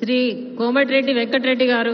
శ్రీ కోమటిరెడ్డి వెంకటరెడ్డి గారు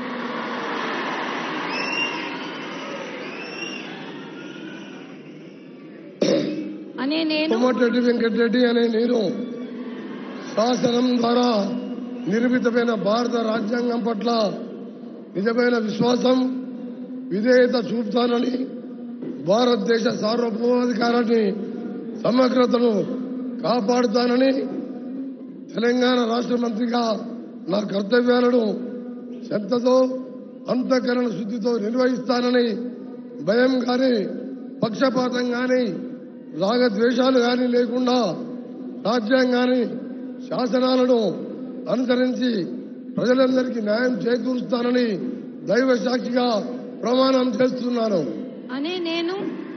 అనే నేను కోమటిరెడ్డి వెంకటరెడ్డి అనే నేను శాసనం ద్వారా నిర్మితమైన భారత రాజ్యాంగం పట్ల నిజమైన విశ్వాసం విధేయత చూపుతానని భారతదేశ సార్వభౌమాధికారాన్ని సమగ్రతను కాపాడుతానని తెలంగాణ రాష్ట్ర మంత్రిగా నా కర్తవ్యాలను శ్రద్ధతో అంతఃకరణ శుద్ధితో నిర్వహిస్తానని భయం గాని పక్షపాతం గాని రాగద్వేషాలు గాని లేకుండా రాజ్యాంగాన్ని శాసనాలను అనుసరించి ప్రజలందరికీ న్యాయం చేకూరుస్తానని దైవ సాక్షిగా ప్రమాణం చేస్తున్నాను అనే నేను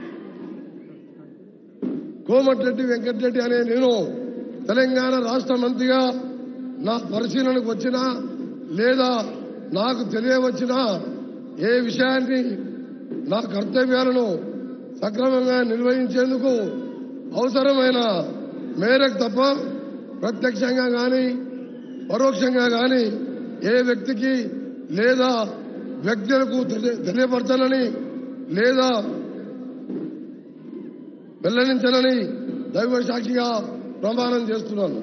కోమటిరెడ్డి వెంకటరెడ్డి అనే నేను తెలంగాణ రాష్ట్ర మంత్రిగా నా పరిశీలనకు వచ్చినా లేదా నాకు తెలియవచ్చినా ఏ విషయాన్ని నా కర్తవ్యాలను సక్రమంగా నిర్వహించేందుకు అవసరమైన మేరకు తప్ప ప్రత్యక్షంగా గాని పరోక్షంగా గాని ఏ వ్యక్తికి లేదా వ్యక్తులకు తెలియ- తెలియపరచనని లేదా వెల్లడించనని దైవ సాక్షిగా ప్రమాణం చేస్తున్నాను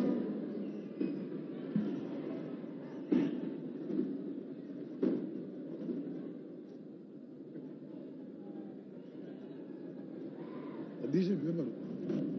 తీసి పేపర్